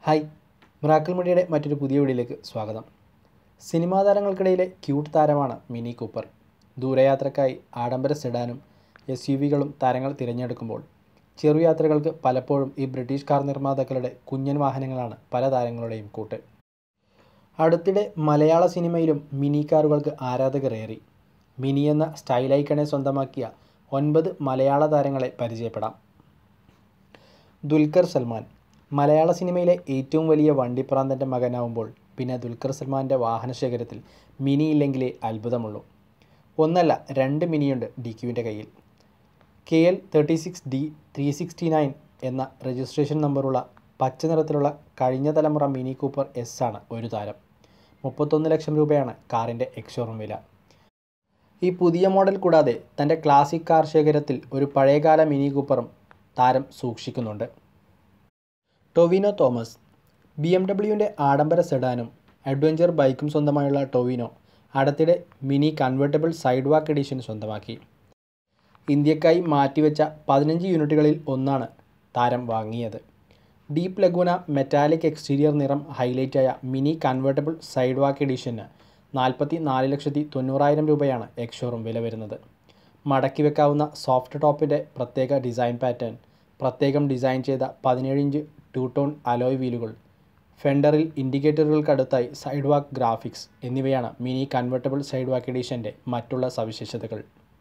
hi miracle മീഡിയയുടെ മറ്റൊരു പുതിയ വീഡിയോയിലേക്ക് സ്വാഗതം സിനിമാ താരങ്ങൾക്കിടയിലെ ക്യൂട്ട് താരമാണ് മിനി കൂപ്പർ ദൂരയാത്രക്കായി ആഡംബര സെഡാനും എസ് യു വികളും താരങ്ങൾ തിരഞ്ഞെടുക്കുമ്പോൾ ചെറുയാത്രകൾക്ക് പലപ്പോഴും ഈ ബ്രിട്ടീഷ് കാർ നിർമ്മാതാക്കളുടെ കുഞ്ഞൻ വാഹനങ്ങളാണ് പല താരങ്ങളുടെയും കൂട്ട് അടുത്തിടെ മലയാള സിനിമയിലും മിനി കാറുകൾക്ക് ആരാധകർ ഏറി മിനി എന്ന സ്റ്റൈൽ ഐക്കണെ സ്വന്തമാക്കിയ ഒൻപത് മലയാള താരങ്ങളെ പരിചയപ്പെടാം ദുൽഖർ സൽമാൻ മലയാള സിനിമയിലെ ഏറ്റവും വലിയ വണ്ടിപ്രാന്തൻ്റെ മകനാവുമ്പോൾ പിന്നെ ദുൽഖർ സൽമാൻ്റെ വാഹനശേഖരത്തിൽ മിനി ഇല്ലെങ്കിലേ അത്ഭുതമുള്ളൂ ഒന്നല്ല രണ്ട് മിനിയുണ്ട് ഡി ക്യുവിൻ്റെ കയ്യിൽ K L thirty six D three sixty nine എന്ന രജിസ്ട്രേഷൻ നമ്പറുള്ള പച്ച നിറത്തിലുള്ള കഴിഞ്ഞ തലമുറ മിനി കൂപ്പർ എസ് ആണ് ഒരു താരം മുപ്പത്തൊന്ന് ലക്ഷം രൂപയാണ് കാറിൻ്റെ എക്സ്ഷോറൂം വില ഈ പുതിയ മോഡൽ കൂടാതെ തൻ്റെ ക്ലാസിക് കാർ ശേഖരത്തിൽ ഒരു പഴയകാല മിനി കൂപ്പറും താരം സൂക്ഷിക്കുന്നുണ്ട് ടൊവിനോ തോമസ് ബി എം ഡബ്ല്യുവിൻ്റെ ആഡംബര സെഡാനും അഡ്വഞ്ചർ ബൈക്കും സ്വന്തമായുള്ള ടൊവിനോ അടുത്തിടെ Mini convertible side walk edition സ്വന്തമാക്കി ഇന്ത്യക്കായി മാറ്റിവെച്ച പതിനഞ്ച് യൂണിറ്റുകളിൽ ഒന്നാണ് താരം വാങ്ങിയത് ഡീപ്പ് ലഗൂന മെറ്റാലിക് എക്സ്റ്റീരിയർ നിറം ഹൈലൈറ്റായ മിനി കൺവേർട്ടബിൾ സൈഡ് വാക്ക് എഡിഷന് നാൽപ്പത്തി നാല് ലക്ഷത്തി തൊണ്ണൂറായിരം രൂപയാണ് എക്സ്ഷോറും വില വരുന്നത് മടക്കി വെക്കാവുന്ന സോഫ്റ്റ് ടോപ്പിൻ്റെ പ്രത്യേക ഡിസൈൻ പാറ്റേൺ പ്രത്യേകം ഡിസൈൻ ചെയ്ത പതിനേഴ് ഇഞ്ച് ടു ടോൺ അലോയ് വീലുകൾ ഫെൻഡറിൽ ഇൻഡിക്കേറ്ററുകൾക്കടുത്തായി സൈഡ് വാക്ക് ഗ്രാഫിക്സ് എന്നിവയാണ് മിനി കൺവെർട്ടബിൾ സൈഡ് വാക്ക് എഡിഷൻ്റെ മറ്റുള്ള സവിശേഷതകൾ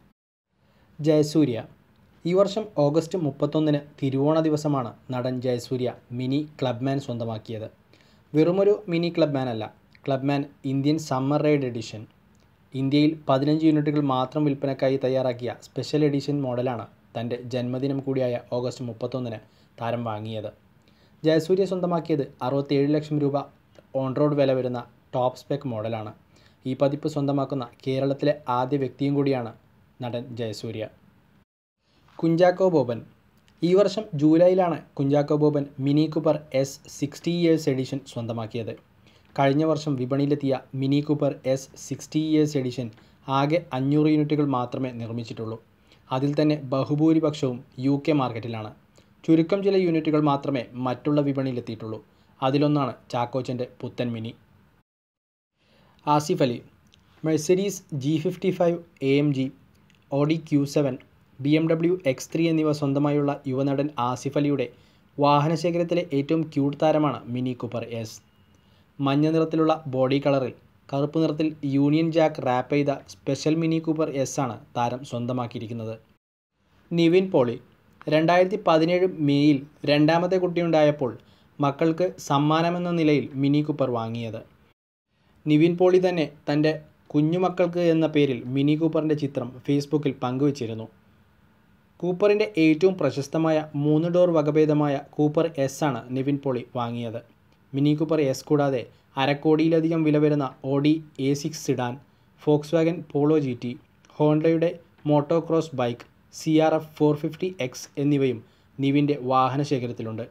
ജയസൂര്യ ഈ വർഷം ഓഗസ്റ്റ് മുപ്പത്തൊന്നിന് തിരുവോണ ദിവസമാണ് നടൻ ജയസൂര്യ മിനി ക്ലബ്മാൻ സ്വന്തമാക്കിയത് വെറുമൊരു മിനി ക്ലബ്മാൻ അല്ല Clubman Indian summer ride edition ഇന്ത്യയിൽ പതിനഞ്ച് യൂണിറ്റുകൾ മാത്രം വിൽപ്പനയ്ക്കായി തയ്യാറാക്കിയ സ്പെഷ്യൽ എഡിഷൻ മോഡലാണ് തൻ്റെ ജന്മദിനം കൂടിയായ ഓഗസ്റ്റ് മുപ്പത്തൊന്നിന് താരം വാങ്ങിയത് ജയസൂര്യ സ്വന്തമാക്കിയത് അറുപത്തിയേഴ് ലക്ഷം രൂപ ഓൺ റോഡ് വില വരുന്ന ടോപ്പ് സ്പെക് മോഡലാണ് ഈ പതിപ്പ് സ്വന്തമാക്കുന്ന കേരളത്തിലെ ആദ്യ വ്യക്തിയും കൂടിയാണ് നടൻ ജയസൂര്യ കുഞ്ചാക്കോ ബോബൻ ഈ വർഷം ജൂലൈയിലാണ് Kunchacko Boban Mini Cooper S sixty years edition സ്വന്തമാക്കിയത് കഴിഞ്ഞ വർഷം വിപണിയിലെത്തിയ Mini Cooper S sixty years edition ആകെ അഞ്ഞൂറ് യൂണിറ്റുകൾ മാത്രമേ നിർമ്മിച്ചിട്ടുള്ളൂ അതിൽ തന്നെ ബഹുഭൂരിപക്ഷവും യു കെ മാർക്കറ്റിലാണ് ചുരുക്കം ചില യൂണിറ്റുകൾ മാത്രമേ മറ്റുള്ള വിപണിയിലെത്തിയിട്ടുള്ളൂ അതിലൊന്നാണ് ചാക്കോച്ചൻ്റെ പുത്തൻ Mini Asif Ali Mercedes G fifty five A M G Audi Q seven B M W X three എന്നിവ സ്വന്തമായുള്ള യുവനടൻ ആസിഫ് അലിയുടെ വാഹനശേഖരത്തിലെ ഏറ്റവും ക്യൂട്ട് താരമാണ് മിനി കൂപ്പർ എസ് മഞ്ഞ നിറത്തിലുള്ള ബോഡി കളറിൽ കറുപ്പ് നിറത്തിൽ യൂണിയൻ ജാക്ക് റാപ്പ് ചെയ്ത സ്പെഷ്യൽ മിനി കൂപ്പർ എസ് ആണ് താരം സ്വന്തമാക്കിയിരിക്കുന്നത് നിവിൻ പോളി രണ്ടായിരത്തി പതിനേഴ് മെയ്യിൽ രണ്ടാമത്തെ കുട്ടിയുണ്ടായപ്പോൾ മക്കൾക്ക് സമ്മാനമെന്ന നിലയിൽ മിനി കൂപ്പർ വാങ്ങിയത് നിവിൻ പോളി തന്നെ തൻ്റെ കുഞ്ഞുമക്കൾക്ക് എന്ന പേരിൽ മിനി കൂപ്പറിൻ്റെ ചിത്രം ഫേസ്ബുക്കിൽ പങ്കുവച്ചിരുന്നു കൂപ്പറിൻ്റെ ഏറ്റവും പ്രശസ്തമായ മൂന്ന് ഡോർ വകഭേദമായ കൂപ്പർ എസ് ആണ് നിവിൻ പോളി വാങ്ങിയത് മിനി കൂപ്പർ എസ് കൂടാതെ അരക്കോടിയിലധികം വില വരുന്ന Audi A six sedan Volkswagen Polo G T ഹോണ്ടയുടെ motocross bike C R F four fifty X എന്നിവയും നിവിൻ്റെ വാഹനശേഖരത്തിലുണ്ട്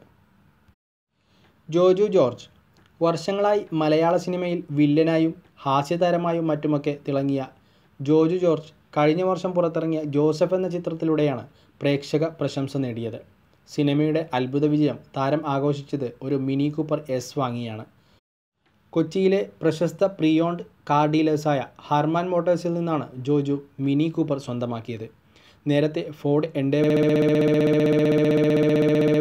ജോജു ജോർജ് വർഷങ്ങളായി മലയാള സിനിമയിൽ വില്ലനായും ഹാസ്യതാരമായും മറ്റുമൊക്കെ തിളങ്ങിയ ജോജു ജോർജ് കഴിഞ്ഞ വർഷം പുറത്തിറങ്ങിയ ജോസഫ് എന്ന ചിത്രത്തിലൂടെയാണ് പ്രേക്ഷക പ്രശംസ നേടിയത് സിനിമയുടെ അത്ഭുത വിജയം താരം ആഘോഷിച്ചത് ഒരു മിനി കൂപ്പർ എസ് വാങ്ങിയാണ് കൊച്ചിയിലെ പ്രശസ്ത പ്രിയോണ്ട് കാർ ഡീലേഴ്സായ ഹർമാൻ മോട്ടോഴ്സിൽ നിന്നാണ് ജോജു മിനി കൂപ്പർ സ്വന്തമാക്കിയത് നേരത്തെ ഫോർഡ് എൻഡേ